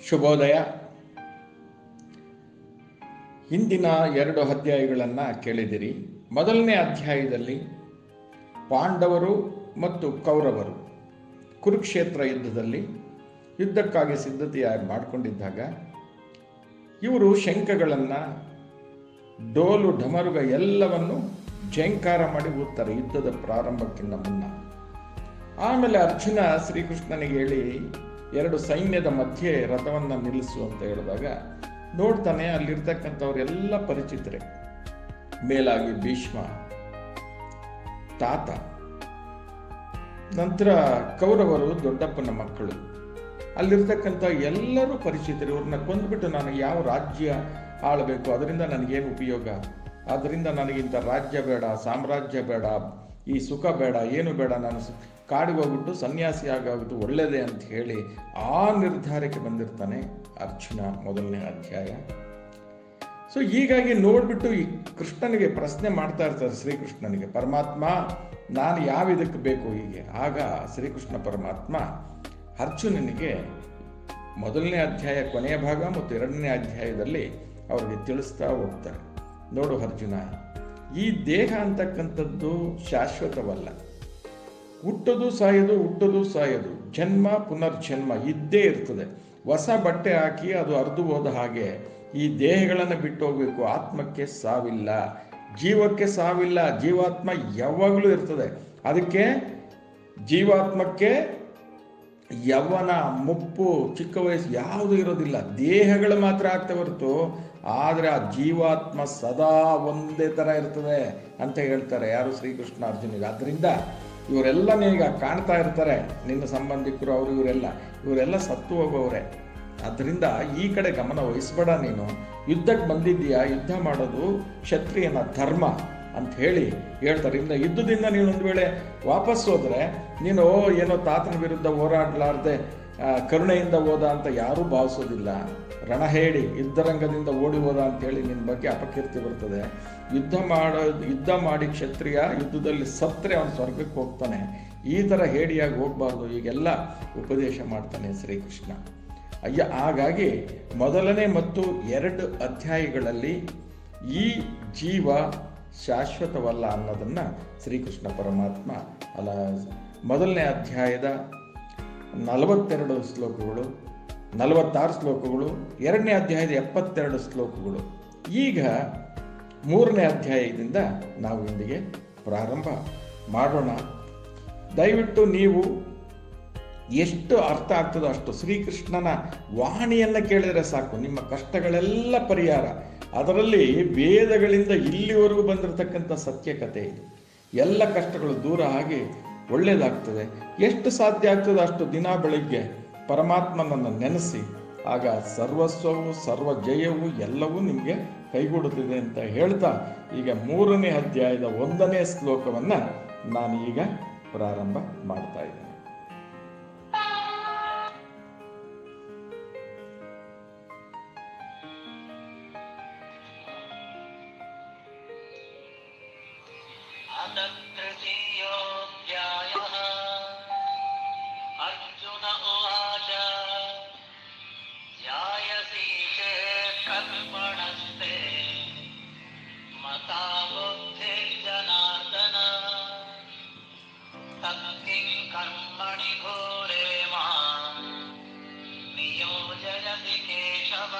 ಶುಭೋದಯ ಹಿಂದಿನ ಎರಡು ಅಧ್ಯಾಯಗಳನ್ನು ಕೇಳಿದಿರಿ ಮೊದಲನೇ ಅಧ್ಯಾಯದಲ್ಲಿ ಪಾಂಡವರು ಮತ್ತು ಕೌರವರು ಕುರುಕ್ಷೇತ್ರ ಯುದ್ಧದಲ್ಲಿ ಯುದ್ಧಕ್ಕಾಗಿ ಸಿದ್ಧತೆಯಾಗಿ ಮಾಡಿಕೊಂಡಿದ್ದಾಗ ಇವರು ಶಂಖಗಳನ್ನು ಡೋಲು ಢಮರುಗ ಎಲ್ಲವನ್ನು ಜಂಕಾರ ಮಾಡಿ ಓದ್ತಾರೆ ಯುದ್ಧದ ಪ್ರಾರಂಭಕ್ಕಿಂತ ಮುನ್ನ ಆಮೇಲೆ ಅರ್ಜುನ ಶ್ರೀಕೃಷ್ಣನಿಗೆ ಹೇಳಿ ಎರಡು ಸೈನ್ಯದ ಮಧ್ಯೆ ರಥವನ್ನು ನಿಲ್ಲಿಸು ಅಂತ ಹೇಳಿದಾಗ ನೋಡ್ತಾನೆ ಅಲ್ಲಿರ್ತಕ್ಕಂಥವ್ರೆಲ್ಲ ಪರಿಚಿತರೆ ಮೇಲಾಗಿ ಭೀಷ್ಮ ತಾತ ನಂತರ ಕೌರವರು ದೊಡ್ಡಪ್ಪನ ಮಕ್ಕಳು ಅಲ್ಲಿರ್ತಕ್ಕಂಥ ಎಲ್ಲರೂ ಪರಿಚಿತರು ಇವ್ರನ್ನ ಕೊಂದ್ಬಿಟ್ಟು ನಾನು ಯಾವ ರಾಜ್ಯ ಆಳಬೇಕು ಅದರಿಂದ ನನಗೇನು ಉಪಯೋಗ ಅದರಿಂದ ನನಗಿಂತ ರಾಜ್ಯ ಬೇಡ ಸಾಮ್ರಾಜ್ಯ ಬೇಡ ಈ ಸುಖ ಬೇಡ ಏನು ಬೇಡ ನಾನು ಸ- ಕಾಡಿಗೆ ಹೋಗ್ಬಿಟ್ಟು ಸನ್ಯಾಸಿ ಆಗೋದು ಒಳ್ಳೆಯದೇ ಅಂತ ಹೇಳಿ ಆ ನಿರ್ಧಾರಕ್ಕೆ ಬಂದಿರ್ತಾನೆ ಅರ್ಜುನ ಮೊದಲನೇ ಅಧ್ಯಾಯ ಸೊ ಹೀಗಾಗಿ ನೋಡ್ಬಿಟ್ಟು ಈ ಕೃಷ್ಣನಿಗೆ ಪ್ರಶ್ನೆ ಮಾಡ್ತಾ ಇರ್ತಾರೆ ಶ್ರೀಕೃಷ್ಣನಿಗೆ ಪರಮಾತ್ಮ ನಾನು ಯಾವ ಇದಕ್ಕೆ ಬೇಕು ಹೀಗೆ ಆಗ ಶ್ರೀಕೃಷ್ಣ ಪರಮಾತ್ಮ ಅರ್ಜುನನಿಗೆ ಮೊದಲನೇ ಅಧ್ಯಾಯ ಕೊನೆಯ ಭಾಗ ಮತ್ತು ಎರಡನೇ ಅಧ್ಯಾಯದಲ್ಲಿ ಅವರಿಗೆ ತಿಳಿಸ್ತಾ ಹೋಗ್ತಾರೆ ನೋಡು ಅರ್ಜುನ ಈ ದೇಹ ಅಂತಕ್ಕಂಥದ್ದು ಶಾಶ್ವತವಲ್ಲ ಹುಟ್ಟೋದು ಸಾಯೋದು ಹುಟ್ಟೋದು ಸಾಯೋದು ಜನ್ಮ ಪುನರ್ಜನ್ಮ ಇದ್ದೇ ಇರ್ತದೆ ಹೊಸ ಬಟ್ಟೆ ಹಾಕಿ ಅದು ಅರ್ದು ಹೋದ ಹಾಗೆ ಈ ದೇಹಗಳನ್ನು ಬಿಟ್ಟು ಹೋಗ್ಬೇಕು ಆತ್ಮಕ್ಕೆ ಸಾವಿಲ್ಲ ಜೀವಕ್ಕೆ ಸಾವಿಲ್ಲ ಜೀವಾತ್ಮ ಯಾವಾಗಲೂ ಇರ್ತದೆ ಅದಕ್ಕೆ ಜೀವಾತ್ಮಕ್ಕೆ ಯೌವನ ಮುಪ್ಪು ಚಿಕ್ಕ ವಯಸ್ಸು ಯಾವುದು ಇರೋದಿಲ್ಲ ದೇಹಗಳು ಮಾತ್ರ ಆಗ್ತಾ ಹೊರತು ಆದರೆ ಆ ಜೀವಾತ್ಮ ಸದಾ ಒಂದೇ ಥರ ಇರ್ತದೆ ಅಂತ ಹೇಳ್ತಾರೆ ಯಾರು ಶ್ರೀಕೃಷ್ಣ ಅರ್ಜುನಿಗೆ ಆದ್ದರಿಂದ ಇವರೆಲ್ಲ ನಿನಗೆ ಕಾಣ್ತಾ ಇರ್ತಾರೆ ನಿನ್ನ ಸಂಬಂಧಿಕರು ಅವರು ಇವರೆಲ್ಲ ಇವರೆಲ್ಲ ಸತ್ತು ಹೋಗೋರೆ ಅದರಿಂದ ಈ ಕಡೆ ಗಮನ ವಹಿಸ್ಬೇಡ ನೀನು ಯುದ್ಧಕ್ಕೆ ಬಂದಿದ್ದೀಯಾ ಯುದ್ಧ ಮಾಡೋದು ಕ್ಷತ್ರಿಯನ ಧರ್ಮ ಅಂತ ಹೇಳಿ ಹೇಳ್ತಾರೆ ಇನ್ನು ಯುದ್ಧದಿಂದ ನೀನು ಒಂದು ವೇಳೆ ವಾಪಸ್ ಹೋದ್ರೆ ನೀನು ಓ ಏನೋ ತಾತನ ವಿರುದ್ಧ ಹೋರಾಡಲಾರ್ದೆ ಆ, ಕರುಣೆಯಿಂದ ಹೋದ ಅಂತ ಯಾರೂ ಭಾವಿಸೋದಿಲ್ಲ ರಣ ಹೇಳಿ ಯುದ್ಧರಂಗದಿಂದ ಓಡಿ ಹೋದ ಅಂತ ಹೇಳಿ ನಿನ್ನ ಬಗ್ಗೆ ಅಪಕೀರ್ತಿ ಬರ್ತದೆ ಯುದ್ಧ ಮಾಡೋ ಯುದ್ಧ ಮಾಡಿ ಕ್ಷತ್ರಿಯ ಯುದ್ಧದಲ್ಲಿ ಸತ್ರೆ ಅವನು ಸ್ವರ್ಗಕ್ಕೆ ಹೋಗ್ತಾನೆ ಈ ಥರ ಹೇಡಿಯಾಗಿ ಹೋಗ್ಬಾರ್ದು ಈಗೆಲ್ಲ ಉಪದೇಶ ಮಾಡ್ತಾನೆ ಶ್ರೀಕೃಷ್ಣ ಅಯ್ಯ ಹಾಗಾಗಿ ಮೊದಲನೇ ಮತ್ತು ಎರಡು ಅಧ್ಯಾಯಗಳಲ್ಲಿ ಈ ಜೀವ ಶಾಶ್ವತವಲ್ಲ ಅನ್ನೋದನ್ನು ಶ್ರೀಕೃಷ್ಣ ಪರಮಾತ್ಮ ಅಲ್ಲ ಮೊದಲನೇ ಅಧ್ಯಾಯದ ನಲವತ್ತೆರಡು ಶ್ಲೋಕಗಳು ನಲವತ್ತಾರು ಶ್ಲೋಕಗಳು ಎರಡನೇ ಅಧ್ಯಾಯದ ಎಪ್ಪತ್ತೆರಡು ಶ್ಲೋಕಗಳು ಈಗ ಮೂರನೇ ಅಧ್ಯಾಯದಿಂದ ನಾವು ಇಂದಿಗೆ ಪ್ರಾರಂಭ ಮಾಡೋಣ ದಯವಿಟ್ಟು ನೀವು ಎಷ್ಟು ಅರ್ಥ ಆಗ್ತದೋ ಅಷ್ಟು ಶ್ರೀಕೃಷ್ಣನ ವಾಣಿಯನ್ನು ಕೇಳಿದರೆ ಸಾಕು ನಿಮ್ಮ ಕಷ್ಟಗಳೆಲ್ಲ ಪರಿಹಾರ ಅದರಲ್ಲಿ ವೇದಗಳಿಂದ ಇಲ್ಲಿವರೆಗೂ ಬಂದಿರತಕ್ಕಂಥ ಸತ್ಯ ಕಥೆ ಇದು ಎಲ್ಲ ಕಷ್ಟಗಳು ದೂರ ಆಗಿ ಒಳ್ಳೆಯದಾಗ್ತದೆ ಎಷ್ಟು ಸಾಧ್ಯ ಆಗ್ತದೋ ಅಷ್ಟು ದಿನ ಬೆಳಗ್ಗೆ ಪರಮಾತ್ಮನನ್ನು ನೆನೆಸಿ ಆಗ ಸರ್ವಸ್ವವು ಸರ್ವ ಜಯವು ಎಲ್ಲವೂ ನಿಮಗೆ ಕೈಗೂಡುತ್ತಿದೆ ಅಂತ ಹೇಳ್ತಾ ಈಗ ಮೂರನೇ ಅಧ್ಯಾಯದ ಒಂದನೇ ಶ್ಲೋಕವನ್ನು ನಾನು ಈಗ ಪ್ರಾರಂಭ ಮಾಡ್ತಾ ಇದ್ದೇನೆ अथ तृतीयोऽध्यायः अर्जुन उवाच ध्यायसि चेत् कर्मणस्ते मता बुद्धिर्जनार्दन तत्किं कर्मणि घोरे माम् नियोजयसि केशव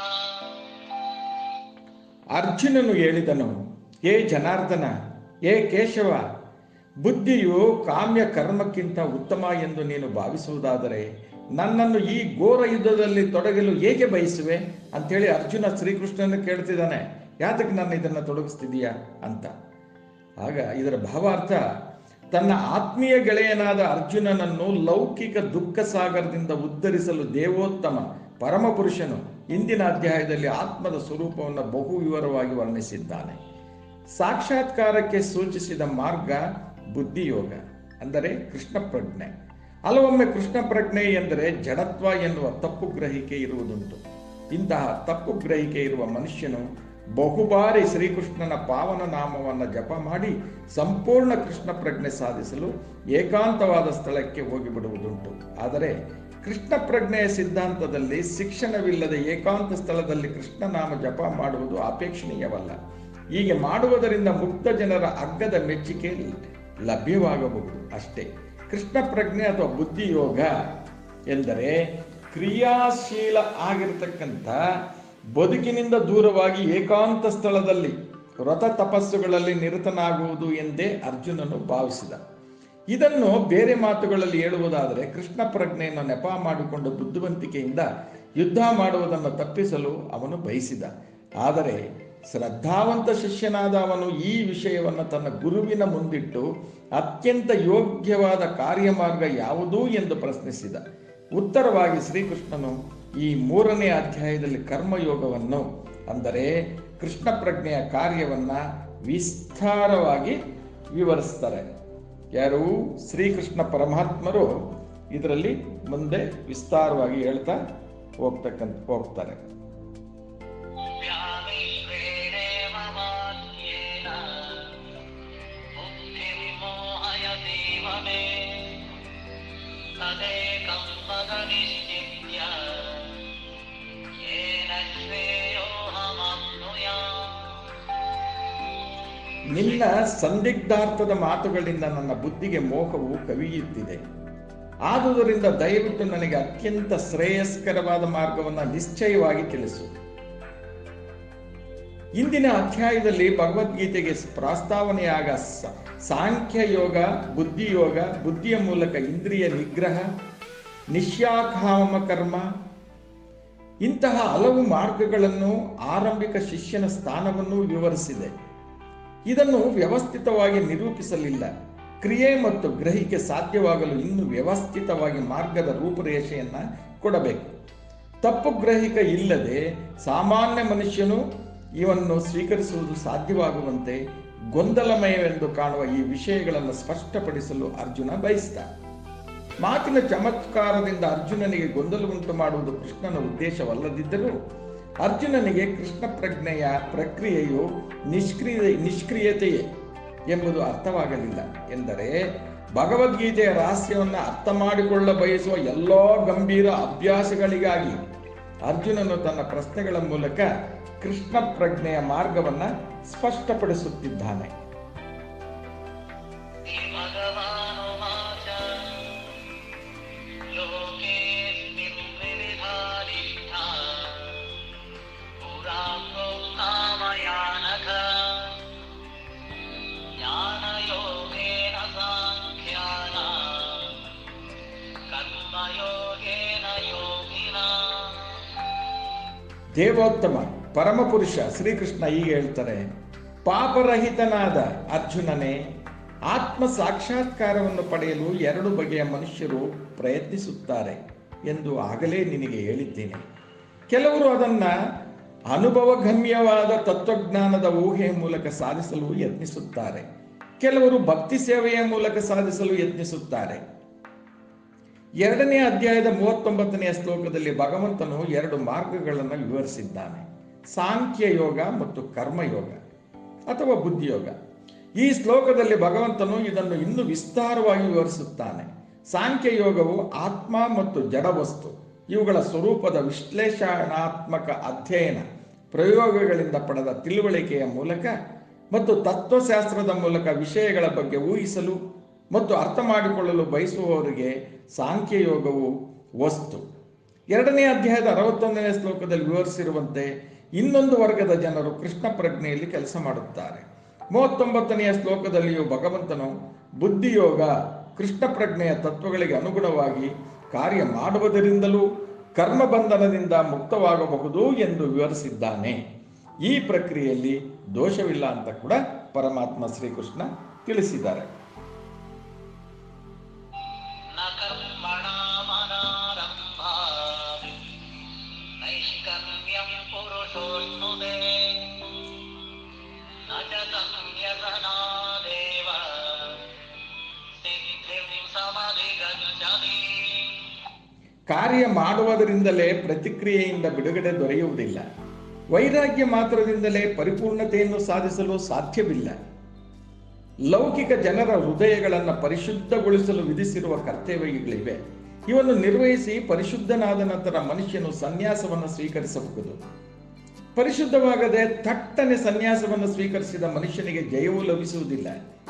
ಅರ್ಜುನನು ಹೇಳಿದನು ಏ ಜನಾರ್ದನ ಏ ಕೇಶವ ಬುದ್ಧಿಯು ಕಾಮ್ಯ ಕರ್ಮಕ್ಕಿಂತ ಉತ್ತಮ ಎಂದು ನೀನು ಭಾವಿಸುವುದಾದರೆ ನನ್ನನ್ನು ಈ ಘೋರ ಯುದ್ಧದಲ್ಲಿ ತೊಡಗಲು ಏಕೆ ಬಯಸುವೆ ಅಂತೇಳಿ ಅರ್ಜುನ ಶ್ರೀಕೃಷ್ಣನ ಕೇಳ್ತಿದ್ದಾನೆ ಯಾತಕ್ಕೆ ನಾನು ಇದನ್ನು ತೊಡಗಿಸ್ತಿದೀಯಾ ಅಂತ ಆಗ ಇದರ ಭಾವಾರ್ಥ ತನ್ನ ಆತ್ಮೀಯ ಗೆಳೆಯನಾದ ಅರ್ಜುನನನ್ನು ಲೌಕಿಕ ದುಃಖ ಸಾಗರದಿಂದ ಉದ್ಧರಿಸಲು ದೇವೋತ್ತಮ ಪರಮಪುರುಷನು ಇಂದಿನ ಅಧ್ಯಾಯದಲ್ಲಿ ಆತ್ಮದ ಸ್ವರೂಪವನ್ನು ಬಹು ವಿವರವಾಗಿ ವರ್ಣಿಸಿದ್ದಾನೆ ಸಾಕ್ಷಾತ್ಕಾರಕ್ಕೆ ಸೂಚಿಸಿದ ಮಾರ್ಗ ಬುದ್ಧಿಯೋಗ ಅಂದರೆ ಕೃಷ್ಣ ಪ್ರಜ್ಞೆ ಹಲವೊಮ್ಮೆ ಕೃಷ್ಣ ಪ್ರಜ್ಞೆ ಎಂದರೆ ಜಡತ್ವ ಎನ್ನುವ ತಪ್ಪು ಗ್ರಹಿಕೆ ಇರುವುದುಂಟು ಇಂತಹ ತಪ್ಪು ಗ್ರಹಿಕೆ ಇರುವ ಮನುಷ್ಯನು ಬಹುಬಾರಿ ಶ್ರೀಕೃಷ್ಣನ ಪಾವನ ನಾಮವನ್ನು ಜಪ ಮಾಡಿ ಸಂಪೂರ್ಣ ಕೃಷ್ಣ ಪ್ರಜ್ಞೆ ಸಾಧಿಸಲು ಏಕಾಂತವಾದ ಸ್ಥಳಕ್ಕೆ ಹೋಗಿಬಿಡುವುದುಂಟು ಆದರೆ ಕೃಷ್ಣ ಪ್ರಜ್ಞೆಯ ಸಿದ್ಧಾಂತದಲ್ಲಿ ಶಿಕ್ಷಣವಿಲ್ಲದೆ ಏಕಾಂತ ಸ್ಥಳದಲ್ಲಿ ಕೃಷ್ಣನಾಮ ಜಪ ಮಾಡುವುದು ಅಪೇಕ್ಷಣೀಯವಲ್ಲ ಹೀಗೆ ಮಾಡುವುದರಿಂದ ಮುಕ್ತ ಜನರ ಅಗ್ಗದ ಮೆಚ್ಚುಗೆ ಲಭ್ಯವಾಗಬಹುದು ಅಷ್ಟೇ ಕೃಷ್ಣ ಪ್ರಜ್ಞೆ ಅಥವಾ ಬುದ್ಧಿಯೋಗ ಎಂದರೆ ಕ್ರಿಯಾಶೀಲ ಆಗಿರತಕ್ಕಂಥ ಬದುಕಿನಿಂದ ದೂರವಾಗಿ ಏಕಾಂತ ಸ್ಥಳದಲ್ಲಿ ವ್ರತ ತಪಸ್ಸುಗಳಲ್ಲಿ ನಿರತನಾಗುವುದು ಎಂದೇ ಅರ್ಜುನನು ಭಾವಿಸಿದ ಇದನ್ನು ಬೇರೆ ಮಾತುಗಳಲ್ಲಿ ಹೇಳುವುದಾದರೆ ಕೃಷ್ಣ ಪ್ರಜ್ಞೆಯನ್ನು ನೆಪ ಮಾಡಿಕೊಂಡು ಬುದ್ಧಿವಂತಿಕೆಯಿಂದ ಯುದ್ಧ ಮಾಡುವುದನ್ನು ತಪ್ಪಿಸಲು ಅವನು ಬಯಸಿದ ಆದರೆ ಶ್ರದ್ಧಾವಂತ ಶಿಷ್ಯನಾದ ಅವನು ಈ ವಿಷಯವನ್ನು ತನ್ನ ಗುರುವಿನ ಮುಂದಿಟ್ಟು ಅತ್ಯಂತ ಯೋಗ್ಯವಾದ ಕಾರ್ಯಮಾರ್ಗ ಯಾವುದು ಎಂದು ಪ್ರಶ್ನಿಸಿದ ಉತ್ತರವಾಗಿ ಶ್ರೀಕೃಷ್ಣನು ಈ ಮೂರನೇ ಅಧ್ಯಾಯದಲ್ಲಿ ಕರ್ಮಯೋಗವನ್ನು ಅಂದರೆ ಕೃಷ್ಣ ಪ್ರಜ್ಞೆಯ ಕಾರ್ಯವನ್ನ ವಿಸ್ತಾರವಾಗಿ ವಿವರಿಸ್ತಾರೆ ಯಾರು ಶ್ರೀಕೃಷ್ಣ ಪರಮಾತ್ಮರು ಇದರಲ್ಲಿ ಮುಂದೆ ವಿಸ್ತಾರವಾಗಿ ಹೇಳ್ತಾ ಹೋಗ್ತಕ್ಕಂತ ಹೋಗ್ತಾರೆ व्यामिश्रेणेव वाक्येन बुद्धिर्मोहयतीव मे तदेकं वद निश्चित्य येन श्रेयोऽहमप्नुयाम् ನಿನ್ನ ಸಂದಿಗ್ಧಾರ್ಥದ ಮಾತುಗಳಿಂದ ನನ್ನ ಬುದ್ಧಿಗೆ ಮೋಹವು ಕವಿಯುತ್ತಿದೆ ಆದುದರಿಂದ ದಯವಿಟ್ಟು ನನಗೆ ಅತ್ಯಂತ ಶ್ರೇಯಸ್ಕರವಾದ ಮಾರ್ಗವನ್ನು ನಿಶ್ಚಯವಾಗಿ ತಿಳಿಸು ಇಂದಿನ ಅಧ್ಯಾಯದಲ್ಲಿ ಭಗವದ್ಗೀತೆಗೆ ಪ್ರಾಸ್ತಾವನೆಯಾಗ ಸ- ಸಾಂಖ್ಯ ಯೋಗ ಬುದ್ಧಿಯೋಗ ಬುದ್ಧಿಯ ಮೂಲಕ ಇಂದ್ರಿಯ ನಿಗ್ರಹ ನಿಶ್ಯಾಕಾಮ ಕರ್ಮ ಇಂತಹ ಹಲವು ಮಾರ್ಗಗಳನ್ನು ಆರಂಭಿಕ ಶಿಷ್ಯನ ಸ್ಥಾನವನ್ನು ವಿವರಿಸಿದೆ ಇದನ್ನು ವ್ಯವಸ್ಥಿತವಾಗಿ ನಿರೂಪಿಸಲಿಲ್ಲ ಕ್ರಿಯೆ ಮತ್ತು ಗ್ರಹಿಕೆ ಸಾಧ್ಯವಾಗಲು ಇನ್ನು ವ್ಯವಸ್ಥಿತವಾಗಿ ಮಾರ್ಗದ ರೂಪುರೇಷೆಯನ್ನ ಕೊಡಬೇಕು ತಪ್ಪು ಗ್ರಹಿಕ ಇಲ್ಲದೆ ಸಾಮಾನ್ಯ ಮನುಷ್ಯನು ಇವನ್ನು ಸ್ವೀಕರಿಸುವುದು ಸಾಧ್ಯವಾಗುವಂತೆ ಗೊಂದಲಮಯವೆಂದು ಕಾಣುವ ಈ ವಿಷಯಗಳನ್ನು ಸ್ಪಷ್ಟಪಡಿಸಲು ಅರ್ಜುನ ಬಯಸಿದ ಮಾತಿನ ಚಮತ್ಕಾರದಿಂದ ಅರ್ಜುನನಿಗೆ ಗೊಂದಲ ಉಂಟು ಮಾಡುವುದು ಕೃಷ್ಣನ ಉದ್ದೇಶವಲ್ಲದಿದ್ದರೂ ಅರ್ಜುನನಿಗೆ ಕೃಷ್ಣ ಪ್ರಜ್ಞೆಯ ಪ್ರಕ್ರಿಯೆಯು ನಿಷ್ಕ್ರಿಯ ನಿಷ್ಕ್ರಿಯತೆಯೇ ಎಂಬುದು ಅರ್ಥವಾಗಲಿಲ್ಲ ಎಂದರೆ ಭಗವದ್ಗೀತೆಯ ರಹಸ್ಯವನ್ನು ಅರ್ಥ ಮಾಡಿಕೊಳ್ಳ ಬಯಸುವ ಎಲ್ಲೋ ಗಂಭೀರ ಅಭ್ಯಾಸಗಳಿಗಾಗಿ ಅರ್ಜುನನು ತನ್ನ ಪ್ರಶ್ನೆಗಳ ಮೂಲಕ ಕೃಷ್ಣ ಪ್ರಜ್ಞೆಯ ಮಾರ್ಗವನ್ನು ಸ್ಪಷ್ಟಪಡಿಸುತ್ತಿದ್ದಾನೆ भगवानुवाच लोकेऽस्मिन् विविधा निष्ठा पुरा प्रोक्ता मया नघ ज्ञानयोगेन साङ्ख्यानाम् कर्मयोगेन योगिना ದೇವೋತ್ತಮ ಪರಮಪುರುಷ ಶ್ರೀಕೃಷ್ಣ ಹೀಗೆ ಹೇಳ್ತಾರೆ ಪಾಪರಹಿತನಾದ ಅರ್ಜುನನೇ ಆತ್ಮ ಸಾಕ್ಷಾತ್ಕಾರವನ್ನು ಪಡೆಯಲು ಎರಡು ಬಗೆಯ ಮನುಷ್ಯರು ಪ್ರಯತ್ನಿಸುತ್ತಾರೆ ಎಂದು ಆಗಲೇ ನಿನಗೆ ಹೇಳಿದ್ದೇನೆ ಕೆಲವರು ಅದನ್ನ ಅನುಭವಗಮ್ಯವಾದ ತತ್ವಜ್ಞಾನದ ಊಹೆಯ ಮೂಲಕ ಸಾಧಿಸಲು ಯತ್ನಿಸುತ್ತಾರೆ ಕೆಲವರು ಭಕ್ತಿ ಸೇವೆಯ ಮೂಲಕ ಸಾಧಿಸಲು ಯತ್ನಿಸುತ್ತಾರೆ ಎರಡನೇ ಅಧ್ಯಾಯದ ಮೂವತ್ತೊಂಬತ್ತನೆಯ ಶ್ಲೋಕದಲ್ಲಿ ಭಗವಂತನು ಎರಡು ಮಾರ್ಗಗಳನ್ನು ವಿವರಿಸಿದ್ದಾನೆ ಸಾಂಖ್ಯ ಯೋಗ ಮತ್ತು ಕರ್ಮಯೋಗ ಅಥವಾ ಬುದ್ಧಿಯೋಗ ಈ ಶ್ಲೋಕದಲ್ಲಿ ಭಗವಂತನು ಇದನ್ನು ಇನ್ನೂ ವಿಸ್ತಾರವಾಗಿ ವಿವರಿಸುತ್ತಾನೆ ಸಾಂಖ್ಯ ಯೋಗವು ಆತ್ಮ ಮತ್ತು ಜಡವಸ್ತು ಇವುಗಳ ಸ್ವರೂಪದ ವಿಶ್ಲೇಷಣಾತ್ಮಕ ಅಧ್ಯಯನ ಪ್ರಯೋಗಗಳಿಂದ ಪಡೆದ ತಿಳುವಳಿಕೆಯ ಮೂಲಕ ಮತ್ತು ತತ್ವಶಾಸ್ತ್ರದ ಮೂಲಕ ವಿಷಯಗಳ ಬಗ್ಗೆ ಊಹಿಸಲು ಮತ್ತು ಅರ್ಥ ಮಾಡಿಕೊಳ್ಳಲು ಬಯಸುವವರಿಗೆ ಸಾಂಖ್ಯಯೋಗವು ವಸ್ತು ಎರಡನೇ ಅಧ್ಯಾಯದ ಅರವತ್ತೊಂದನೇ ಶ್ಲೋಕದಲ್ಲಿ ವಿವರಿಸಿರುವಂತೆ ಇನ್ನೊಂದು ವರ್ಗದ ಜನರು ಕೃಷ್ಣ ಪ್ರಜ್ಞೆಯಲ್ಲಿ ಕೆಲಸ ಮಾಡುತ್ತಾರೆ ಮೂವತ್ತೊಂಬತ್ತನೆಯ ಶ್ಲೋಕದಲ್ಲಿಯೂ ಭಗವಂತನು ಬುದ್ಧಿಯೋಗ ಕೃಷ್ಣ ಪ್ರಜ್ಞೆಯ ತತ್ವಗಳಿಗೆ ಅನುಗುಣವಾಗಿ ಕಾರ್ಯ ಮಾಡುವುದರಿಂದಲೂ ಕರ್ಮಬಂಧನದಿಂದ ಮುಕ್ತವಾಗಬಹುದು ಎಂದು ವಿವರಿಸಿದ್ದಾನೆ ಈ ಪ್ರಕ್ರಿಯೆಯಲ್ಲಿ ದೋಷವಿಲ್ಲ ಅಂತ ಕೂಡ ಪರಮಾತ್ಮ ಶ್ರೀಕೃಷ್ಣ ತಿಳಿಸಿದ್ದಾರೆ न कर्मणामनारम्भात् नैष्कर्म्यं पुरुषोऽश्नुते न च संयतनादेव सिद्धिं समधिगच्छति ಕಾರ್ಯ ಮಾಡುವುದರಿಂದಲೇ ಪ್ರತಿಕ್ರಿಯೆಯಿಂದ ಬಿಡುಗಡೆ ದೊರೆಯುವುದಿಲ್ಲ ವೈರಾಗ್ಯ ಮಾತ್ರದಿಂದಲೇ ಪರಿಪೂರ್ಣತೆಯನ್ನು ಸಾಧಿಸಲು ಸಾಧ್ಯವಿಲ್ಲ ಲೌಕಿಕ ಜನರ ಹೃದಯಗಳನ್ನು ಪರಿಶುದ್ಧಗೊಳಿಸಲು ವಿಧಿಸಿರುವ ಕರ್ತವ್ಯಗಳಿವೆ ಇವನ್ನು ನಿರ್ವಹಿಸಿ ಪರಿಶುದ್ಧನಾದ ನಂತರ ಮನುಷ್ಯನು ಸನ್ಯಾಸವನ್ನು ಸ್ವೀಕರಿಸಬಹುದು ಪರಿಶುದ್ಧವಾಗದೆ ಥಟ್ಟನೆ ಸನ್ಯಾಸವನ್ನು ಸ್ವೀಕರಿಸಿದ ಮನುಷ್ಯನಿಗೆ ಜಯವೂ ಲಭಿಸುವುದಿಲ್ಲ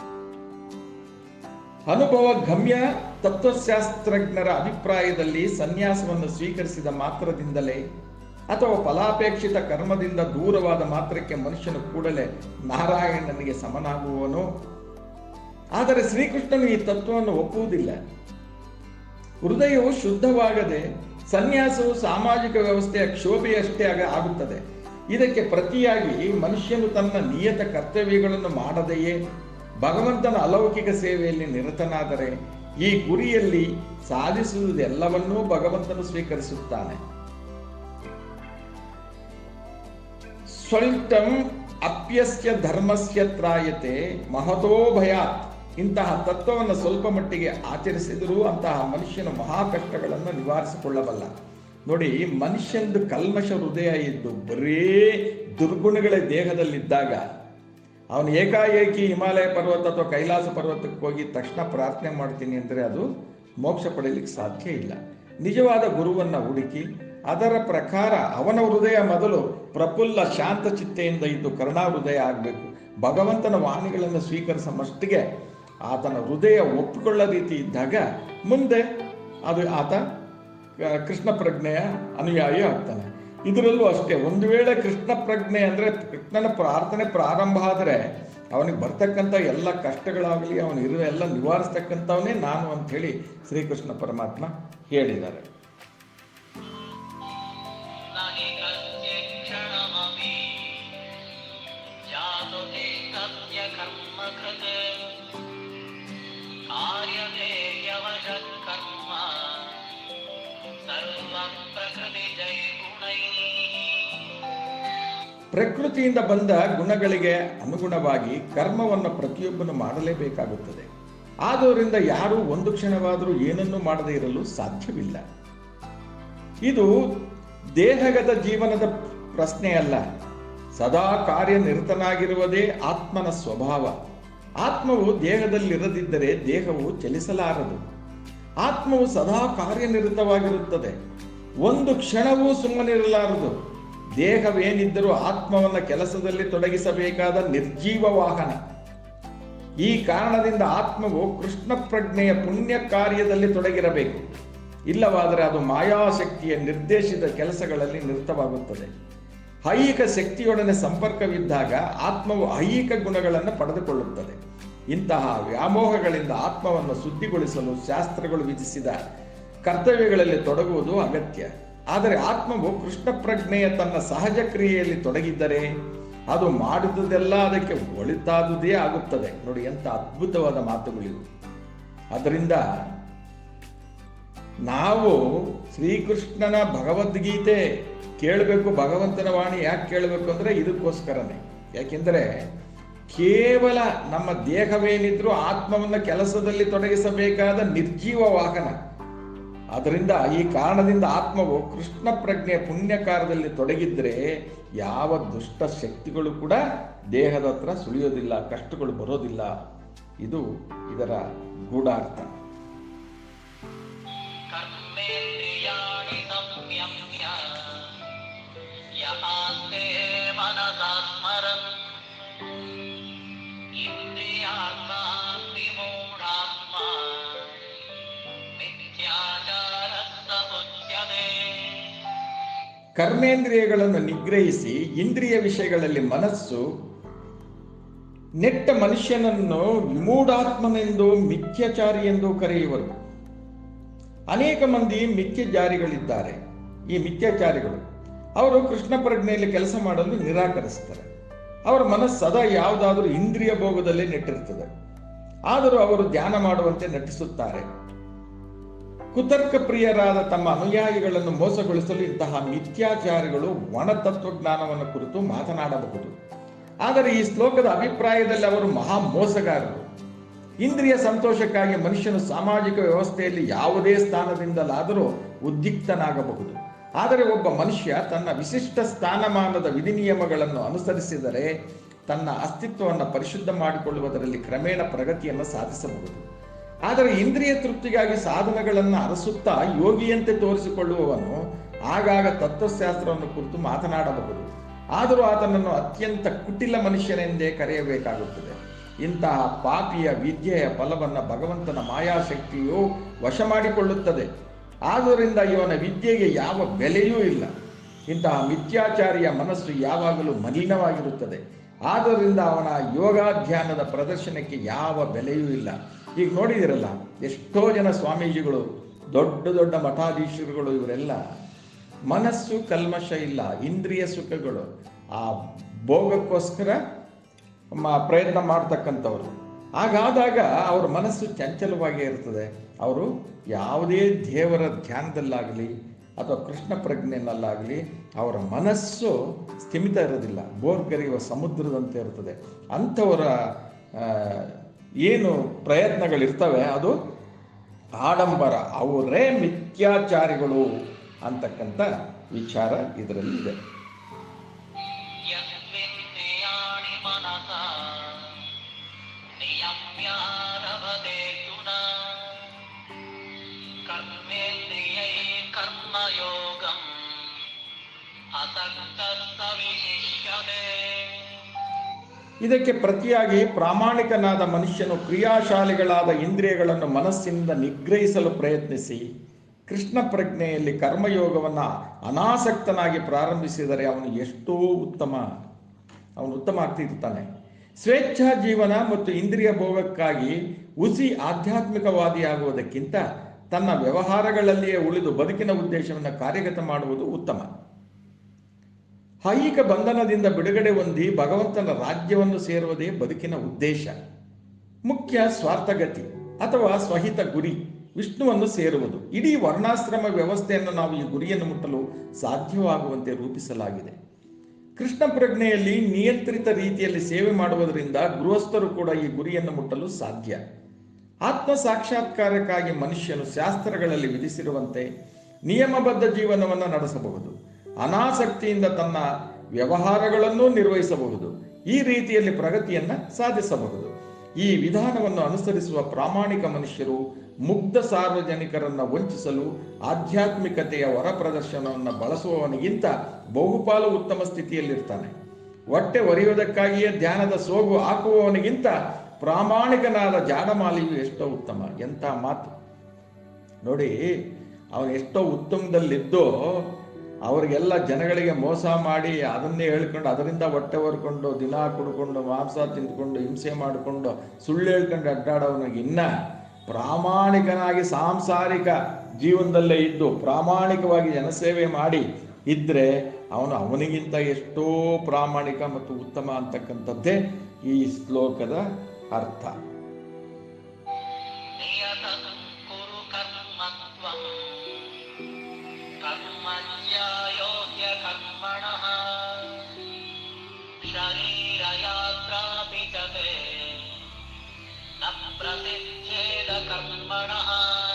ಅನುಭವ ಗಮ್ಯ ತತ್ವಶಾಸ್ತ್ರಜ್ಞರ ಅಭಿಪ್ರಾಯದಲ್ಲಿ ಸನ್ಯಾಸವನ್ನು ಸ್ವೀಕರಿಸಿದ ಮಾತ್ರದಿಂದಲೇ ಅಥವಾ ಫಲಾಪೇಕ್ಷಿತ ಕರ್ಮದಿಂದ ದೂರವಾದ ಮಾತ್ರಕ್ಕೆ ಮನುಷ್ಯನು ಕೂಡಲೇ ನಾರಾಯಣನಿಗೆ ಸಮನಾಗುವನು ಆದರೆ ಶ್ರೀಕೃಷ್ಣನು ಈ ತತ್ವವನ್ನು ಒಪ್ಪುವುದಿಲ್ಲ ಹೃದಯವು ಶುದ್ಧವಾಗದೆ ಸನ್ಯಾಸವು ಸಾಮಾಜಿಕ ವ್ಯವಸ್ಥೆಯ ಕ್ಷೋಭೆಯಷ್ಟೇ ಆಗ ಆಗುತ್ತದೆ ಇದಕ್ಕೆ ಪ್ರತಿಯಾಗಿ ಮನುಷ್ಯನು ತನ್ನ ನಿಯತ ಕರ್ತವ್ಯಗಳನ್ನು ಮಾಡದೆಯೇ ಭಗವಂತನ ಅಲೌಕಿಕ ಸೇವೆಯಲ್ಲಿ ನಿರತನಾದರೆ ಈ ಗುರಿಯಲ್ಲಿ ಸಾಧಿಸುವುದೆಲ್ಲವನ್ನೂ ಭಗವಂತನು ಸ್ವೀಕರಿಸುತ್ತಾನೆ ಸ್ವಲ್ಟಂ ಅಪ್ಯಸ್ಯ ಧರ್ಮಸ್ಯ ತ್ರಾಯತೆ ಮಹತೋ ಭಯಾತ್ ಇಂತಹ ತತ್ವವನ್ನು ಸ್ವಲ್ಪ ಮಟ್ಟಿಗೆ ಆಚರಿಸಿದರೂ ಅಂತಹ ಮನುಷ್ಯನ ಮಹಾ ಕಷ್ಟಗಳನ್ನು ನಿವಾರಿಸಿಕೊಳ್ಳಬಲ್ಲ ನೋಡಿ ಮನುಷ್ಯಂದು ಕಲ್ಮಶ ಹೃದಯ ಇದ್ದು ಬರೇ ದುರ್ಗುಣಗಳೇ ದೇಹದಲ್ಲಿದ್ದಾಗ ಅವನು ಏಕಾಏಕಿ ಹಿಮಾಲಯ ಪರ್ವತ ಅಥವಾ ಕೈಲಾಸ ಪರ್ವತಕ್ಕೆ ಹೋಗಿ ತಕ್ಷಣ ಪ್ರಾರ್ಥನೆ ಮಾಡ್ತೀನಿ ಅಂದರೆ ಅದು ಮೋಕ್ಷ ಪಡೆಯಲಿಕ್ಕೆ ಸಾಧ್ಯ ಇಲ್ಲ ನಿಜವಾದ ಗುರುವನ್ನು ಹುಡುಕಿ ಅದರ ಪ್ರಕಾರ ಅವನ ಹೃದಯ ಮೊದಲು ಪ್ರಫುಲ್ಲ ಶಾಂತ ಚಿತ್ತೆಯಿಂದ ಇದ್ದು ಕರುಣಾ ಹೃದಯ ಆಗಬೇಕು ಭಗವಂತನ ವಾಣಿಗಳನ್ನು ಸ್ವೀಕರಿಸ ಮಟ್ಟಿಗೆ ಆತನ ಹೃದಯ ಒಪ್ಪಿಕೊಳ್ಳೋ ರೀತಿ ಇದ್ದಾಗ ಮುಂದೆ ಅದು ಆತ ಆ, ಕೃಷ್ಣ ಪ್ರಜ್ಞೆಯ ಅನುಯಾಯಿ ಆಗ್ತಾನೆ ಇದರಲ್ಲೂ ಅಷ್ಟೇ ಒಂದು ವೇಳೆ ಕೃಷ್ಣ ಪ್ರಜ್ಞೆ ಅಂದರೆ ಕೃಷ್ಣನ ಪ್ರಾರ್ಥನೆ ಪ್ರಾರಂಭ ಆದರೆ ಅವನಿಗೆ ಬರ್ತಕ್ಕಂಥ ಎಲ್ಲ ಕಷ್ಟಗಳಾಗಲಿ ಅವನು ಇರುವ ಎಲ್ಲ ನಿವಾರಿಸ್ತಕ್ಕಂಥವನೇ ನಾನು ಅಂಥೇಳಿ ಶ್ರೀಕೃಷ್ಣ ಪರಮಾತ್ಮ ಹೇಳಿದ್ದಾರೆ न हि कश्चित् क्षणमपि जातु ते तस्य कर्म कृत् कार्यते ह्यवशत् कर्म सर्वं प्रकृतिजैर्गुणैः ಪ್ರಕೃತಿಯಿಂದ ಬಂದ ಗುಣಗಳಿಗೆ ಅನುಗುಣವಾಗಿ ಕರ್ಮವನ್ನು ಪ್ರತಿಯೊಬ್ಬನು ಮಾಡಲೇಬೇಕಾಗುತ್ತದೆ ಆದುದರಿಂದ ಯಾರೂ ಒಂದು ಕ್ಷಣವಾದರೂ ಏನನ್ನೂ ಮಾಡದೇ ಇರಲು ಸಾಧ್ಯವಿಲ್ಲ ಇದು ದೇಹಗತ ಜೀವನದ ಪ್ರಶ್ನೆಯಲ್ಲ ಸದಾ ಕಾರ್ಯನಿರತನಾಗಿರುವುದೇ ಆತ್ಮನ ಸ್ವಭಾವ ಆತ್ಮವು ದೇಹದಲ್ಲಿರದಿದ್ದರೆ ದೇಹವು ಚಲಿಸಲಾರದು ಆತ್ಮವು ಸದಾ ಕಾರ್ಯನಿರತವಾಗಿರುತ್ತದೆ ಒಂದು ಕ್ಷಣವೂ ಸುಮ್ಮನಿರಲಾರದು ದೇಹವೇನಿದ್ದರೂ ಆತ್ಮವನ್ನ ಕೆಲಸದಲ್ಲಿ ತೊಡಗಿಸಬೇಕಾದ ನಿರ್ಜೀವ ವಾಹನ ಈ ಕಾರಣದಿಂದ ಆತ್ಮವು ಕೃಷ್ಣ ಪ್ರಜ್ಞೆಯ ಪುಣ್ಯ ಕಾರ್ಯದಲ್ಲಿ ತೊಡಗಿರಬೇಕು ಇಲ್ಲವಾದರೆ ಅದು ಮಾಯಾಶಕ್ತಿಯ ನಿರ್ದೇಶಿತ ಕೆಲಸಗಳಲ್ಲಿ ನಿರತವಾಗುತ್ತದೆ ಐಹಿಕ ಶಕ್ತಿಯೊಡನೆ ಸಂಪರ್ಕವಿದ್ದಾಗ ಆತ್ಮವು ಐಹಿಕ ಗುಣಗಳನ್ನು ಪಡೆದುಕೊಳ್ಳುತ್ತದೆ ಇಂತಹ ವ್ಯಾಮೋಹಗಳಿಂದ ಆತ್ಮವನ್ನು ಶುದ್ಧಿಗೊಳಿಸಲು ಶಾಸ್ತ್ರಗಳು ವಿಧಿಸಿದ ಕರ್ತವ್ಯಗಳಲ್ಲಿ ತೊಡಗುವುದು ಅಗತ್ಯ ಆದರೆ ಆತ್ಮವು ಕೃಷ್ಣ ಪ್ರಜ್ಞೆಯ ತನ್ನ ಸಹಜ ಕ್ರಿಯೆಯಲ್ಲಿ ತೊಡಗಿದ್ದರೆ ಅದು ಮಾಡಿದುದೆಲ್ಲ ಅದಕ್ಕೆ ಒಳಿತಾದುದೇ ಆಗುತ್ತದೆ ನೋಡಿ ಎಂಥ ಅದ್ಭುತವಾದ ಮಾತುಗಳಿವು ಅದರಿಂದ ನಾವು ಶ್ರೀಕೃಷ್ಣನ ಭಗವದ್ಗೀತೆ ಕೇಳಬೇಕು ಭಗವಂತನ ವಾಣಿ ಯಾಕೆ ಕೇಳಬೇಕು ಅಂದರೆ ಇದಕ್ಕೋಸ್ಕರನೇ ಯಾಕೆಂದರೆ ಕೇವಲ ನಮ್ಮ ದೇಹವೇನಿದ್ರೂ ಆತ್ಮವನ್ನು ಕೆಲಸದಲ್ಲಿ ತೊಡಗಿಸಬೇಕಾದ ನಿರ್ಜೀವ ವಾಹನ ಅದರಿಂದ ಈ ಕಾರಣದಿಂದ ಆತ್ಮವು ಕೃಷ್ಣ ಪ್ರಜ್ಞೆ ಪುಣ್ಯ ಕಾರ್ಯದಲ್ಲಿ ತೊಡಗಿದ್ರೆ ಯಾವ ದುಷ್ಟ ಶಕ್ತಿಗಳು ಕೂಡ ದೇಹದ ಹತ್ರ ಸುಳಿಯೋದಿಲ್ಲ ಕಷ್ಟಗಳು ಬರೋದಿಲ್ಲ ಇದು ಇದರ ಗೂಢಾರ್ಥ कर्मेन्द्रियाणि संयम्य य आस्ते मनसा स्मरन् इन्द्रियार्थान् विमूढात्मा मिथ्याचारः स उच्यते ಕರ್ಮೇಂದ್ರಿಯಗಳನ್ನು ನಿಗ್ರಹಿಸಿ ಇಂದ್ರಿಯ ವಿಷಯಗಳಲ್ಲಿ ಮನಸ್ಸು ನೆಟ್ಟ ಮನುಷ್ಯನನ್ನು ವಿಮೂಢಾತ್ಮನೆಂದು ಮಿಥ್ಯಚಾರಿ ಎಂದು ಕರೆಯುವರು ಅನೇಕ ಮಂದಿ ಮಿಥ್ಯಜಾರಿಗಳಿದ್ದಾರೆ ಈ ಮಿಥ್ಯಾಚಾರಿಗಳು ಅವರು ಕೃಷ್ಣ ಪ್ರಜ್ಞೆಯಲ್ಲಿ ಕೆಲಸ ಮಾಡಲು ನಿರಾಕರಿಸ್ತಾರೆ ಅವರ ಮನಸ್ಸು ಸದಾ ಯಾವುದಾದರೂ ಇಂದ್ರಿಯ ಭೋಗದಲ್ಲೇ ನೆಟ್ಟಿರ್ತದೆ ಆದರೂ ಅವರು ಧ್ಯಾನ ಮಾಡುವಂತೆ ನಟಿಸುತ್ತಾರೆ ಕುತರ್ಕ ಪ್ರಿಯರಾದ ತಮ್ಮ ಅನುಯಾಯಿಗಳನ್ನು ಮೋಸಗೊಳಿಸಲು ಇಂತಹ ಮಿಥ್ಯಾಚಾರಿಗಳು ಒಣ ತತ್ವಜ್ಞಾನವನ್ನು ಕುರಿತು ಮಾತನಾಡಬಹುದು ಆದರೆ ಈ ಶ್ಲೋಕದ ಅಭಿಪ್ರಾಯದಲ್ಲಿ ಅವರು ಮಹಾ ಮೋಸಗಾರರು ಇಂದ್ರಿಯ ಸಂತೋಷಕ್ಕಾಗಿ ಮನುಷ್ಯನು ಸಾಮಾಜಿಕ ವ್ಯವಸ್ಥೆಯಲ್ಲಿ ಯಾವುದೇ ಸ್ಥಾನದಿಂದಲಾದರೂ ಉದ್ರಿಕ್ತನಾಗಬಹುದು ಆದರೆ ಒಬ್ಬ ಮನುಷ್ಯ ತನ್ನ ವಿಶಿಷ್ಟ ಸ್ಥಾನಮಾನದ ವಿಧಿ ನಿಯಮಗಳನ್ನು ಅನುಸರಿಸಿದರೆ ತನ್ನ ಅಸ್ತಿತ್ವವನ್ನು ಪರಿಶುದ್ಧ ಮಾಡಿಕೊಳ್ಳುವುದರಲ್ಲಿ ಕ್ರಮೇಣ ಪ್ರಗತಿಯನ್ನು ಸಾಧಿಸಬಹುದು ಆದರೆ ಇಂದ್ರಿಯ ತೃಪ್ತಿಗಾಗಿ ಸಾಧನಗಳನ್ನು ಅರಸುತ್ತಾ ಯೋಗಿಯಂತೆ ತೋರಿಸಿಕೊಳ್ಳುವವನು ಆಗಾಗ ತತ್ವಶಾಸ್ತ್ರವನ್ನು ಕುರಿತು ಮಾತನಾಡಬಹುದು ಆದರೂ ಆತನನ್ನು ಅತ್ಯಂತ ಕುಟಿಲ ಮನುಷ್ಯನೆಂದೇ ಕರೆಯಬೇಕಾಗುತ್ತದೆ ಇಂತಹ ಪಾಪಿಯ ವಿದ್ಯೆಯ ಫಲವನ್ನು ಭಗವಂತನ ಮಾಯಾಶಕ್ತಿಯು ವಶ ಮಾಡಿಕೊಳ್ಳುತ್ತದೆ ಆದ್ದರಿಂದ ಇವನ ವಿದ್ಯೆಗೆ ಯಾವ ಬೆಲೆಯೂ ಇಲ್ಲ ಇಂತಹ ಮಿಥ್ಯಾಚಾರಿಯ ಮನಸ್ಸು ಯಾವಾಗಲೂ ಮಲಿನವಾಗಿರುತ್ತದೆ ಆದ್ದರಿಂದ ಅವನ ಯೋಗಾಧ್ಯಾನದ ಪ್ರದರ್ಶನಕ್ಕೆ ಯಾವ ಬೆಲೆಯೂ ಇಲ್ಲ ಈಗ ನೋಡಿದಿರಲ್ಲ ಎಷ್ಟೋ ಜನ ಸ್ವಾಮೀಜಿಗಳು ದೊಡ್ಡ ದೊಡ್ಡ ಮಠಾಧೀಶರುಗಳು ಇವರೆಲ್ಲ ಮನಸ್ಸು ಕಲ್ಮಶ ಇಲ್ಲ ಇಂದ್ರಿಯ ಸುಖಗಳು ಆ ಭೋಗಕ್ಕೋಸ್ಕರ ಮ- ಪ್ರಯತ್ನ ಮಾಡ್ತಕ್ಕಂಥವ್ರು ಹಾಗಾದಾಗ ಅವ್ರ ಮನಸ್ಸು ಚಂಚಲವಾಗಿ ಇರ್ತದೆ ಅವರು ಯಾವುದೇ ದೇವರ ಧ್ಯಾನದಲ್ಲಾಗಲಿ ಅಥವಾ ಕೃಷ್ಣ ಪ್ರಜ್ಞೆಯಲ್ಲಾಗಲಿ ಅವರ ಮನಸ್ಸು ಸ್ಥಿಮಿತ ಇರೋದಿಲ್ಲ ಬೋರ್ಗರೆಯುವ ಸಮುದ್ರದಂತೆ ಇರ್ತದೆ ಅಂಥವರ ಆ, ಏನು ಪ್ರಯತ್ನಗಳಿರ್ತವೆ ಅದು ಆಡಂಬರ ಅವರೇ ಮಿಥ್ಯಾಚಾರಿಗಳು ಅಂತಕ್ಕಂಥ ವಿಚಾರ ಇದರಲ್ಲಿದೆ यस्मिन्द्रियाणि मनसा नियम्यारभतेऽर्जुन कर्मेन्द्रियैः कर्मयोगम् असक्तः स विशिष्यते ಇದಕ್ಕೆ ಪ್ರತಿಯಾಗಿ ಪ್ರಾಮಾಣಿಕನಾದ ಮನುಷ್ಯನು ಕ್ರಿಯಾಶಾಲಿಗಳಾದ ಇಂದ್ರಿಯಗಳನ್ನು ಮನಸ್ಸಿನಿಂದ ನಿಗ್ರಹಿಸಲು ಪ್ರಯತ್ನಿಸಿ ಕೃಷ್ಣ ಪ್ರಜ್ಞೆಯಲ್ಲಿ ಕರ್ಮಯೋಗವನ್ನು ಅನಾಸಕ್ತನಾಗಿ ಪ್ರಾರಂಭಿಸಿದರೆ ಅವನು ಎಷ್ಟೋ ಉತ್ತಮ ಅವನು ಉತ್ತಮ ಆಗ್ತಿರ್ತಾನೆ ಸ್ವೇಚ್ಛಾ ಜೀವನ ಮತ್ತು ಇಂದ್ರಿಯ ಭೋಗಕ್ಕಾಗಿ ಹುಸಿ ಆಧ್ಯಾತ್ಮಿಕವಾದಿಯಾಗುವುದಕ್ಕಿಂತ ತನ್ನ ವ್ಯವಹಾರಗಳಲ್ಲಿಯೇ ಉಳಿದು ಬದುಕಿನ ಉದ್ದೇಶವನ್ನು ಕಾರ್ಯಗತ ಮಾಡುವುದು ಉತ್ತಮ ಐಹಿಕ ಬಂಧನದಿಂದ ಬಿಡುಗಡೆ ಹೊಂದಿ ಭಗವಂತನ ರಾಜ್ಯವನ್ನು ಸೇರುವುದೇ ಬದುಕಿನ ಉದ್ದೇಶ ಮುಖ್ಯ ಸ್ವಾರ್ಥಗತಿ ಅಥವಾ ಸ್ವಹಿತ ಗುರಿ ವಿಷ್ಣುವನ್ನು ಸೇರುವುದು ಇಡೀ ವರ್ಣಾಶ್ರಮ ವ್ಯವಸ್ಥೆಯನ್ನು ನಾವು ಈ ಗುರಿಯನ್ನು ಮುಟ್ಟಲು ಸಾಧ್ಯವಾಗುವಂತೆ ರೂಪಿಸಲಾಗಿದೆ ಕೃಷ್ಣ ಪ್ರಜ್ಞೆಯಲ್ಲಿ ನಿಯಂತ್ರಿತ ರೀತಿಯಲ್ಲಿ ಸೇವೆ ಮಾಡುವುದರಿಂದ ಗೃಹಸ್ಥರು ಕೂಡ ಈ ಗುರಿಯನ್ನು ಮುಟ್ಟಲು ಸಾಧ್ಯ ಆತ್ಮ ಸಾಕ್ಷಾತ್ಕಾರಕ್ಕಾಗಿ ಮನುಷ್ಯನು ಶಾಸ್ತ್ರಗಳಲ್ಲಿ ವಿಧಿಸಿರುವಂತೆ ನಿಯಮಬದ್ಧ ಜೀವನವನ್ನು ನಡೆಸಬಹುದು ಅನಾಸಕ್ತಿಯಿಂದ ತನ್ನ ವ್ಯವಹಾರಗಳನ್ನು ನಿರ್ವಹಿಸಬಹುದು ಈ ರೀತಿಯಲ್ಲಿ ಪ್ರಗತಿಯನ್ನು ಸಾಧಿಸಬಹುದು ಈ ವಿಧಾನವನ್ನು ಅನುಸರಿಸುವ ಪ್ರಾಮಾಣಿಕ ಮನುಷ್ಯರು ಮುಗ್ಧ ಸಾರ್ವಜನಿಕರನ್ನು ವಂಚಿಸಲು ಆಧ್ಯಾತ್ಮಿಕತೆಯ ಹೊರ ಪ್ರದರ್ಶನವನ್ನು ಬಳಸುವವನಿಗಿಂತ ಬಹುಪಾಲು ಉತ್ತಮ ಸ್ಥಿತಿಯಲ್ಲಿರ್ತಾನೆ ಹೊಟ್ಟೆ ಒರೆಯುವುದಕ್ಕಾಗಿಯೇ ಧ್ಯಾನದ ಸೋಗು ಹಾಕುವವನಿಗಿಂತ ಪ್ರಾಮಾಣಿಕನಾದ ಜಾಡಮಾಲಿಯು ಎಷ್ಟೋ ಉತ್ತಮ ಎಂಥ ಮಾತು ನೋಡಿ ಅವನು ಎಷ್ಟೋ ಉತ್ತಮದಲ್ಲಿದ್ದು ಅವರಿಗೆಲ್ಲ ಜನಗಳಿಗೆ ಮೋಸ ಮಾಡಿ ಅದನ್ನೇ ಹೇಳ್ಕೊಂಡು ಅದರಿಂದ ಹೊಟ್ಟೆ ಹೊರ್ಕೊಂಡು ದಿನ ಕುಡ್ಕೊಂಡು ಮಾಂಸ ತಿಂದ್ಕೊಂಡು ಹಿಂಸೆ ಮಾಡಿಕೊಂಡು ಸುಳ್ಳು ಹೇಳ್ಕೊಂಡು ಅಡ್ಡಾಡೋನಿಗೆ ಇನ್ನ ಪ್ರಾಮಾಣಿಕನಾಗಿ ಸಾಂಸಾರಿಕ ಜೀವನದಲ್ಲೇ ಇದ್ದು ಪ್ರಾಮಾಣಿಕವಾಗಿ ಜನಸೇವೆ ಮಾಡಿ ಇದ್ರೆ ಅವನು ಅವನಿಗಿಂತ ಎಷ್ಟೋ ಪ್ರಾಮಾಣಿಕ ಮತ್ತು ಉತ್ತಮ ಅಂತಕ್ಕಂಥದ್ದೇ ಈ ಶ್ಲೋಕದ ಅರ್ಥ नियतं कुरु कर्म त्वम् कर्मज्ञायोग्यकर्मणः शरीरयात्रापि च ते न प्रसिद्धेद कर्मणः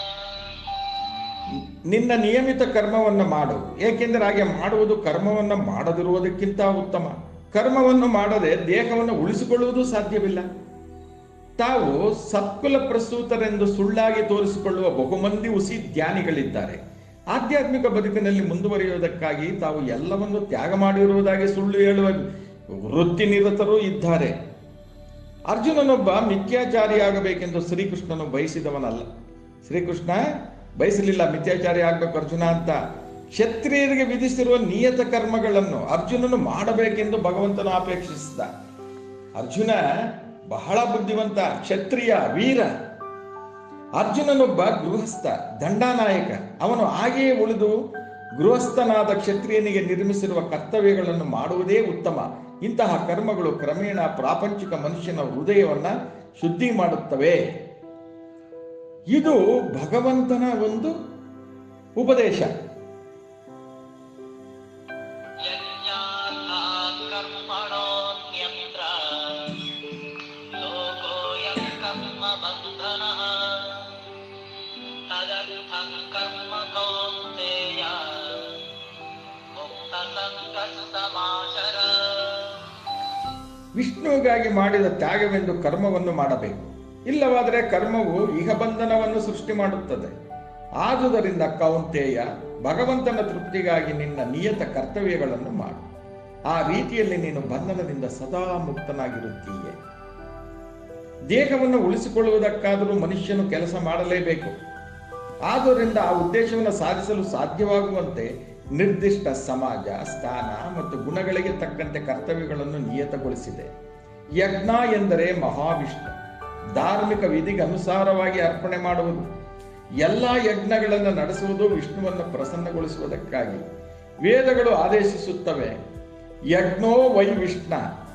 ನಿನ್ನ ನಿಯಮಿತ ಕರ್ಮವನ್ನು ಮಾಡು ಏಕೆಂದರೆ ಹಾಗೆ ಮಾಡುವುದು ಕರ್ಮವನ್ನು ಮಾಡದಿರುವುದಕ್ಕಿಂತ ಉತ್ತಮ ಕರ್ಮವನ್ನು ಮಾಡದೆ ದೇಹವನ್ನು ಉಳಿಸಿಕೊಳ್ಳುವುದು ಸಾಧ್ಯವಿಲ್ಲ ತಾವು ಸತ್ಕುಲ ಪ್ರಸ್ತುತರೆಂದು ಸುಳ್ಳಾಗಿ ತೋರಿಸಿಕೊಳ್ಳುವ ಬಹುಮಂದಿ ಹುಸಿ ಧ್ಯಾನಿಗಳಿದ್ದಾರೆ ಆಧ್ಯಾತ್ಮಿಕ ಬದುಕಿನಲ್ಲಿ ಮುಂದುವರಿಯುವುದಕ್ಕಾಗಿ ತಾವು ಎಲ್ಲವನ್ನು ತ್ಯಾಗ ಮಾಡಿರುವುದಾಗಿ ಸುಳ್ಳು ಹೇಳುವ ವೃತ್ತಿನಿರತರೂ ಇದ್ದಾರೆ ಅರ್ಜುನನೊಬ್ಬ ಮಿಥ್ಯಾಚಾರಿಯಾಗಬೇಕೆಂದು ಶ್ರೀಕೃಷ್ಣನು ಬಯಸಿದವನಲ್ಲ ಶ್ರೀಕೃಷ್ಣ ಬಯಸಲಿಲ್ಲ ಮಿಥ್ಯಾಚಾರಿ ಆಗ್ಬೇಕು ಅರ್ಜುನ ಅಂತ ಕ್ಷತ್ರಿಯರಿಗೆ ವಿಧಿಸಿರುವ ನಿಯತ ಕರ್ಮಗಳನ್ನು ಅರ್ಜುನನು ಮಾಡಬೇಕೆಂದು ಭಗವಂತನು ಅಪೇಕ್ಷಿಸಿದ ಅರ್ಜುನ ಬಹಳ ಬುದ್ಧಿವಂತ ಕ್ಷತ್ರಿಯ ವೀರ ಅರ್ಜುನನೊಬ್ಬ ಗೃಹಸ್ಥ ದಂಡನಾಯಕ ಅವನು ಹಾಗೆಯೇ ಉಳಿದು ಗೃಹಸ್ಥನಾದ ಕ್ಷತ್ರಿಯನಿಗೆ ನಿರ್ಮಿಸಿರುವ ಕರ್ತವ್ಯಗಳನ್ನು ಮಾಡುವುದೇ ಉತ್ತಮ ಇಂತಹ ಕರ್ಮಗಳು ಕ್ರಮೇಣ ಪ್ರಾಪಂಚಿಕ ಮನುಷ್ಯನ ಹೃದಯವನ್ನ ಶುದ್ಧಿ ಮಾಡುತ್ತವೆ ಇದು ಭಗವಂತನ ಒಂದು ಉಪದೇಶ यज्ञार्थात् कर्मणोऽन्यत्र लोकोऽयं कर्मबन्धनः तदर्थं कर्म कौन्तेय ವಿಷ್ಣುವಿಗಾಗಿ ಮಾಡಿದ ತ್ಯಾಗವೆಂದು ಕರ್ಮವನ್ನು ಮಾಡಬೇಕು ಇಲ್ಲವಾದರೆ ಕರ್ಮವು ಇಹಬಂಧನವನ್ನು ಸೃಷ್ಟಿ ಮಾಡುತ್ತದೆ ಆದುದರಿಂದ ಕೌಂತೆಯ ಭಗವಂತನ ತೃಪ್ತಿಗಾಗಿ ನಿನ್ನ ನಿಯತ ಕರ್ತವ್ಯಗಳನ್ನು ಮಾಡು ಆ ರೀತಿಯಲ್ಲಿ ನೀನು ಬಂಧನದಿಂದ ಸದಾ ಮುಕ್ತನಾಗಿರುತ್ತೀಯೆ ದೇಹವನ್ನು ಉಳಿಸಿಕೊಳ್ಳುವುದಕ್ಕಾದರೂ ಮನುಷ್ಯನು ಕೆಲಸ ಮಾಡಲೇಬೇಕು ಆದ್ದರಿಂದ ಆ ಉದ್ದೇಶವನ್ನು ಸಾಧಿಸಲು ಸಾಧ್ಯವಾಗುವಂತೆ ನಿರ್ದಿಷ್ಟ ಸಮಾಜ ಸ್ಥಾನ ಮತ್ತು ಗುಣಗಳಿಗೆ ತಕ್ಕಂತೆ ಕರ್ತವ್ಯಗಳನ್ನು ನಿಯತಗೊಳಿಸಿದೆ ಯಜ್ಞ ಎಂದರೆ ಮಹಾವಿಷ್ಣು ಧಾರ್ಮಿಕ ವಿಧಿಗೆ ಅನುಸಾರವಾಗಿ ಅರ್ಪಣೆ ಮಾಡುವುದು ಎಲ್ಲ ಯಜ್ಞಗಳನ್ನು ನಡೆಸುವುದು ವಿಷ್ಣುವನ್ನು ಪ್ರಸನ್ನಗೊಳಿಸುವುದಕ್ಕಾಗಿ ವೇದಗಳು ಆದೇಶಿಸುತ್ತವೆ ಯಜ್ಞೋ ವೈ ವಿಷ್ಣ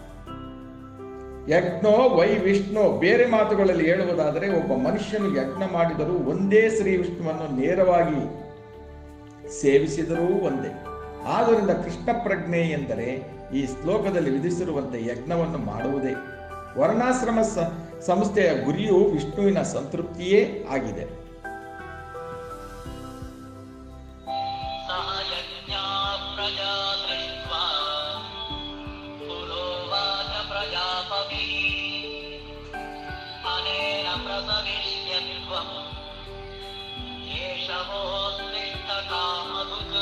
ಯಜ್ಞೋ ವೈ ವಿಷ್ಣು ಬೇರೆ ಮಾತುಗಳಲ್ಲಿ ಹೇಳುವುದಾದರೆ ಒಬ್ಬ ಮನುಷ್ಯನು ಯಜ್ಞ ಮಾಡಿದರೂ ಒಂದೇ ಶ್ರೀ ವಿಷ್ಣುವನ್ನು ನೇರವಾಗಿ ಸೇವಿಸಿದರೂ ಒಂದೇ ಆದ್ದರಿಂದ ಕೃಷ್ಣ ಪ್ರಜ್ಞೆ ಎಂದರೆ ಈ ಶ್ಲೋಕದಲ್ಲಿ ವಿಧಿಸಿರುವಂತೆ ಯಜ್ಞವನ್ನು ಮಾಡುವುದೇ ವರ್ಣಾಶ್ರಮ ಸ- ಸಂಸ್ಥೆಯ ಗುರಿಯು ವಿಷ್ಣುವಿನ ಸಂತೃಪ್ತಿಯೇ ಆಗಿದೆ सह यज्ञा प्रजा दृष्ट्वा पुरोवाच प्रजापतिः अनेन प्रसविष्यत्वम् एषवोऽस्तिष्ठकामधुक्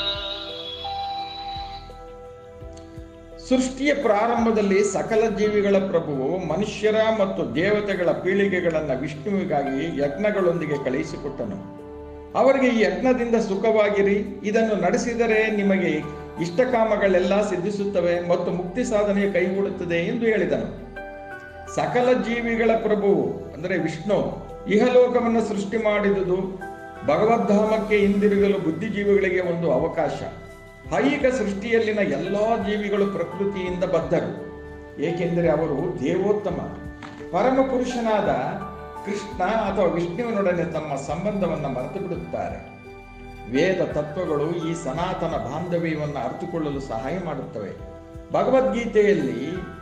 ಸೃಷ್ಟಿಯ ಪ್ರಾರಂಭದಲ್ಲಿ ಸಕಲ ಜೀವಿಗಳ ಪ್ರಭುವು ಮನುಷ್ಯರ ಮತ್ತು ದೇವತೆಗಳ ಪೀಳಿಗೆಗಳನ್ನು ವಿಷ್ಣುವಿಗಾಗಿ ಯಜ್ಞಗಳೊಂದಿಗೆ ಕಳುಹಿಸಿಕೊಟ್ಟನು ಅವರಿಗೆ ಈ ಯಜ್ಞದಿಂದ ಸುಖವಾಗಿರಿ ಇದನ್ನು ನಡೆಸಿದರೆ ನಿಮಗೆ ಇಷ್ಟಕಾಮಗಳೆಲ್ಲ ಸಿದ್ಧಿಸುತ್ತವೆ ಮತ್ತು ಮುಕ್ತಿ ಸಾಧನೆಯ ಕೈಗೂಡುತ್ತದೆ ಎಂದು ಹೇಳಿದನು ಸಕಲ ಜೀವಿಗಳ ಪ್ರಭುವು ಅಂದರೆ ವಿಷ್ಣು ಇಹಲೋಕವನ್ನು ಸೃಷ್ಟಿ ಮಾಡಿದುದು ಭಗವದ್ಧಾಮಕ್ಕೆ ಹಿಂದಿರುಗಲು ಬುದ್ಧಿಜೀವಿಗಳಿಗೆ ಒಂದು ಅವಕಾಶ ಐಹಿಕ ಸೃಷ್ಟಿಯಲ್ಲಿನ ಎಲ್ಲಾ ಜೀವಿಗಳು ಪ್ರಕೃತಿಯಿಂದ ಬದ್ಧರು ಏಕೆಂದರೆ ಅವರು ದೇವೋತ್ತಮ ಪರಮ ಪುರುಷನಾದ ಕೃಷ್ಣ ಅಥವಾ ವಿಷ್ಣುವಿನೊಡನೆ ತಮ್ಮ ಸಂಬಂಧವನ್ನು ಮರೆತು ಬಿಡುತ್ತಾರೆ ವೇದ ತತ್ವಗಳು ಈ ಸನಾತನ ಬಾಂಧವ್ಯವನ್ನು ಅರ್ಥಕೊಳ್ಳಲು ಸಹಾಯ ಮಾಡುತ್ತವೆ ಭಗವದ್ಗೀತೆಯಲ್ಲಿ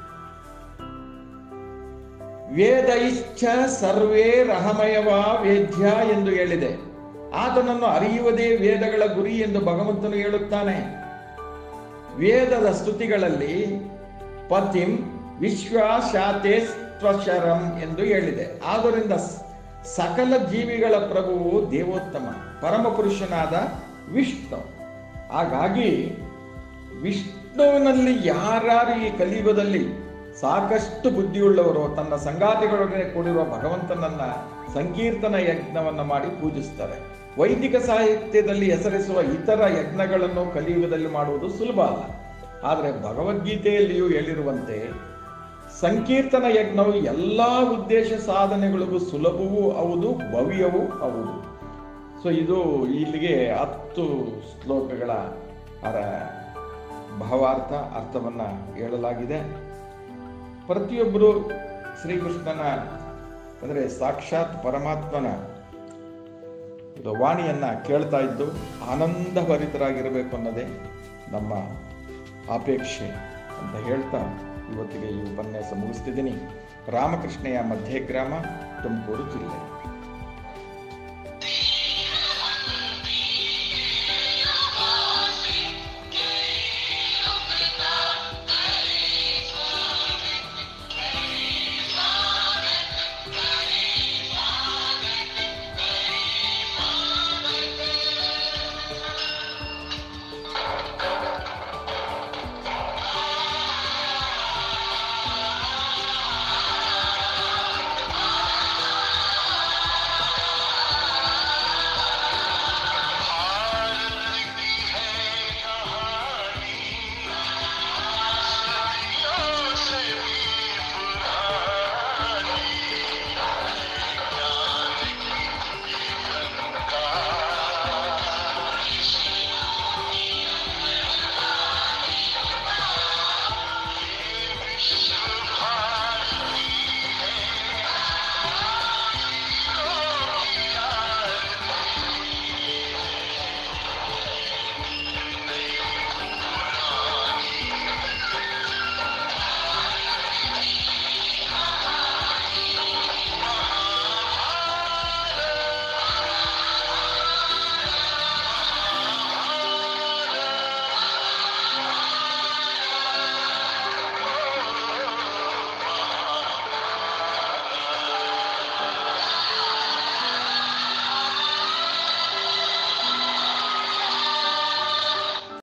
ವೇದೈಶ್ಚ ಸರ್ವೇ ರಹಮಯವ ವೇದ್ಯ ಎಂದು ಹೇಳಿದೆ ಆತನನ್ನು ಅರಿಯುವುದೇ ವೇದಗಳ ಗುರಿ ಎಂದು ಭಗವಂತನು ಹೇಳುತ್ತಾನೆ ವೇದದ ಸ್ತುತಿಗಳಲ್ಲಿ ಪತಿಂ ವಿಶ್ವಾಶಾತೆ ತ್ವಶರಂ ಎಂದು ಹೇಳಿದೆ ಆದ್ದರಿಂದ ಸ್- ಸಕಲ ಜೀವಿಗಳ ಪ್ರಭುವು ದೇವೋತ್ತಮ ಪರಮ ಪುರುಷನಾದ ವಿಷ್ಣು ಹಾಗಾಗಿ ವಿಷ್ಣುವಿನಲ್ಲಿ ಯಾರ್ಯಾರು ಈ ಕಲಿಯುಗದಲ್ಲಿ ಸಾಕಷ್ಟು ಬುದ್ಧಿಯುಳ್ಳವರು ತನ್ನ ಸಂಗಾತಿಗಳೊಡನೆ ಕೂಡಿರುವ ಭಗವಂತನನ್ನ ಸಂಕೀರ್ತನ ಯಜ್ಞವನ್ನ ಮಾಡಿ ಪೂಜಿಸ್ತಾರೆ ವೈದಿಕ ಸಾಹಿತ್ಯದಲ್ಲಿ ಹೆಸರಿಸುವ ಇತರ ಯಜ್ಞಗಳನ್ನು ಕಲಿಯುಗದಲ್ಲಿ ಮಾಡುವುದು ಸುಲಭ ಅಲ್ಲ ಆದರೆ ಭಗವದ್ಗೀತೆಯಲ್ಲಿಯೂ ಹೇಳಿರುವಂತೆ ಸಂಕೀರ್ತನ ಯಜ್ಞವು ಎಲ್ಲ ಉದ್ದೇಶ ಸಾಧನೆಗಳಿಗೂ ಸುಲಭವೂ ಹೌದು ಭವ್ಯವೂ ಹೌದು ಸೊ ಇದು ಇಲ್ಲಿಗೆ ಹತ್ತು ಶ್ಲೋಕಗಳ ಅರ ಭಾವಾರ್ಥ ಅರ್ಥವನ್ನ ಹೇಳಲಾಗಿದೆ ಪ್ರತಿಯೊಬ್ಬರು ಶ್ರೀಕೃಷ್ಣನ ಅಂದರೆ ಸಾಕ್ಷಾತ್ ಪರಮಾತ್ಮನ ಇದು ವಾಣಿಯನ್ನ ಕೇಳ್ತಾ ಇದ್ದು ಆನಂದಭರಿತರಾಗಿರಬೇಕು ಅನ್ನೋದೇ ನಮ್ಮ ಅಪೇಕ್ಷೆ ಅಂತ ಹೇಳ್ತಾ ಇವತ್ತಿಗೆ ಈ ಉಪನ್ಯಾಸ ಮುಗಿಸ್ತಿದ್ದೀನಿ ರಾಮಕೃಷ್ಣೆಯ ಮಧ್ಯಗ್ರಾಮ ತುಮಕೂರು ಜಿಲ್ಲೆ